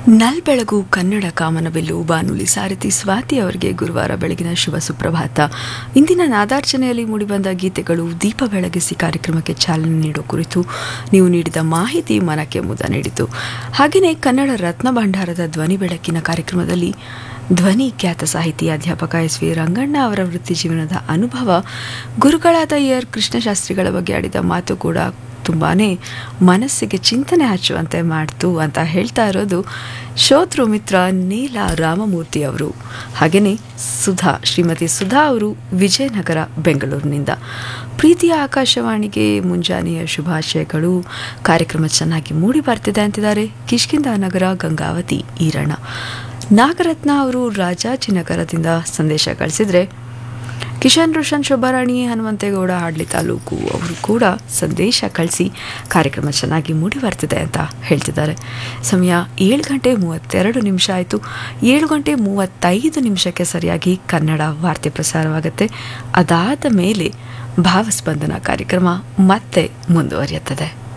ನಲ್ಬೆಳಗು ಕನ್ನಡ ಕಾಮನಬಿಲ್ಲು ಬಾನುಲಿ ಸಾರಥಿ ಸ್ವಾತಿ ಅವರಿಗೆ ಗುರುವಾರ ಬೆಳಗಿನ ಶುಭ ಸುಪ್ರಭಾತ ಇಂದಿನ ನಾದಾರ್ಚನೆಯಲ್ಲಿ ಮೂಡಿಬಂದ ಗೀತೆಗಳು ದೀಪ ಬೆಳಗಿಸಿ ಕಾರ್ಯಕ್ರಮಕ್ಕೆ ಚಾಲನೆ ನೀಡೋ ಕುರಿತು ನೀವು ನೀಡಿದ ಮಾಹಿತಿ ಮನಕ್ಕೆ ಮುದ ನೀಡಿತು ಹಾಗೆಯೇ ಕನ್ನಡ ರತ್ನ ಭಂಡಾರದ ಧ್ವನಿ ಬೆಳಕಿನ ಕಾರ್ಯಕ್ರಮದಲ್ಲಿ ಧ್ವನಿ ಖ್ಯಾತ ಸಾಹಿತಿ ಅಧ್ಯಾಪಕ ಎಸ್ ವಿ ರಂಗಣ್ಣ ಅವರ ವೃತ್ತಿ ಜೀವನದ ಅನುಭವ ಗುರುಗಳಾದ ಎರ್ ಕೃಷ್ಣಶಾಸ್ತ್ರಿಗಳ ಬಗ್ಗೆ ಆಡಿದ ಮಾತು ಕೂಡ ತುಂಬಾನೇ ಮನಸ್ಸಿಗೆ ಚಿಂತನೆ ಹಚ್ಚುವಂತೆ ಮಾಡ್ತು ಅಂತ ಹೇಳ್ತಾ ಇರೋದು ಶೋತೃ ಮಿತ್ರ ನೀಲ ರಾಮಮೂರ್ತಿ ಅವರು ಹಾಗೆಯೇ ಸುಧಾ ಶ್ರೀಮತಿ ಸುಧಾ ಅವರು ವಿಜಯನಗರ ಬೆಂಗಳೂರಿನಿಂದ ಪ್ರೀತಿಯ ಆಕಾಶವಾಣಿಗೆ ಮುಂಜಾನೆಯ ಶುಭಾಶಯಗಳು ಕಾರ್ಯಕ್ರಮ ಚೆನ್ನಾಗಿ ಮೂಡಿ ಬರ್ತಿದೆ ಅಂತಿದ್ದಾರೆ ಕಿಷ್ಕಿಂದ ನಗರ ಗಂಗಾವತಿ ಈರಣ್ಣ ನಾಗರತ್ನ ಅವರು ರಾಜಾಜಿನಗರದಿಂದ ಸಂದೇಶ ಕಳಿಸಿದ್ರೆ ಕಿಶನ್ ರೋಷನ್ ಶೋಭಾರಾಣಿ ಹನುಮಂತೇಗೌಡ ಹಾಡ್ಲಿ ತಾಲೂಕು ಅವರು ಕೂಡ ಸಂದೇಶ ಕಳಿಸಿ ಕಾರ್ಯಕ್ರಮ ಚೆನ್ನಾಗಿ ಮೂಡಿ ಬರ್ತಿದೆ ಅಂತ ಹೇಳ್ತಿದ್ದಾರೆ ಸಮಯ ಏಳು ಗಂಟೆ ಮೂವತ್ತೆರಡು ನಿಮಿಷ ಆಯಿತು ಏಳು ಗಂಟೆ ಮೂವತ್ತೈದು ನಿಮಿಷಕ್ಕೆ ಸರಿಯಾಗಿ ಕನ್ನಡ ವಾರ್ತೆ ಪ್ರಸಾರವಾಗುತ್ತೆ ಅದಾದ ಮೇಲೆ ಭಾವಸ್ಪಂದನ ಕಾರ್ಯಕ್ರಮ ಮತ್ತೆ ಮುಂದುವರಿಯುತ್ತದೆ